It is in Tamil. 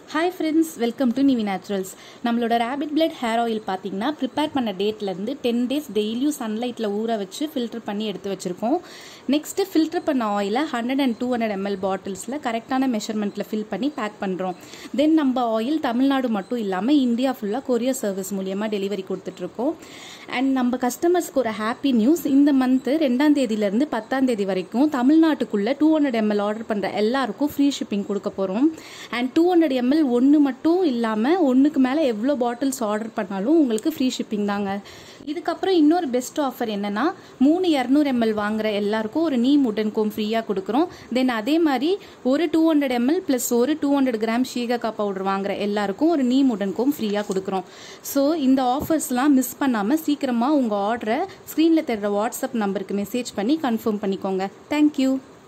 hi friends welcome to Nivi naturals நம்மளோட ரேபிட் பிளட் ஹேர் ஆயில் பார்த்தீங்கன்னா ப்ரிப்பேர் பண்ண டேட்லேருந்து டென் டேஸ் டெய்லியும் சன்லைட்டில் ஊற வச்சு ஃபில்டர் பண்ணி எடுத்து வச்சுருக்கோம் நெக்ஸ்ட்டு ஃபில்டர் பண்ண ஆயிலை hundred and two hundred ML பாட்டில்ஸில் கரெக்டான மெஷர்மெண்ட்டில் ஃபில் பண்ணி பேக் பண்ணுறோம் தென் நம்ம ஆயில் தமிழ்நாடு மட்டும் இல்லாமல் இந்தியா ஃபுல்லாக கொரியர் சர்வீஸ் மூலியமாக டெலிவரி கொடுத்துட்ருக்கோம் அண்ட் நம்ம கஸ்டமர்ஸ்க்கு ஒரு ஹாப்பி நியூஸ் இந்த மந்த்து ரெண்டாம் தேதியிலேருந்து பத்தாம் தேதி வரைக்கும் தமிழ்நாட்டுக்குள்ளே டூ ஹண்ட்ரட் எம்எல் ஆர்டர் பண்ணுற எல்லாருக்கும் ஃப்ரீ ஷிப்பிங் கொடுக்க போகிறோம் அண்ட் டூ ஹண்ட்ரட் எம்எல் ஒன்று மட்டும் இல்லாமல் ஒன்றுக்கு மேலே எவ்வளோ பாட்டில்ஸ் ஆர்டர் பண்ணாலும் உங்களுக்கு ஃப்ரீ ஷிப்பிங் தாங்க இதுக்கப்புறம் இன்னொரு பெஸ்ட் ஆஃபர் என்னென்னா மூணு இரநூறு எம்எல் வாங்குற எல்லாருக்கும் ஒரு நீ உடன் கோம் ஃப்ரீயாக கொடுக்குறோம் தென் அதே மாதிரி ஒரு டூ ஹண்ட்ரட் எம்எல் ப்ளஸ் ஒரு two hundred gram shikakai powder வாங்குற எல்லாருக்கும் ஒரு நீ உடன் கோம் ஃப்ரீயாக கொடுக்குறோம் ஸோ இந்த ஆஃபர்ஸ்லாம் மிஸ் பண்ணாமல் சீக்கிரமாக உங்கள் ஆர்டரை ஸ்க்ரீனில் தெரிகிற வாட்ஸ்அப் நம்பருக்கு மெசேஜ் பண்ணி கன்ஃபார்ம் பண்ணிக்கோங்க தேங்க்யூ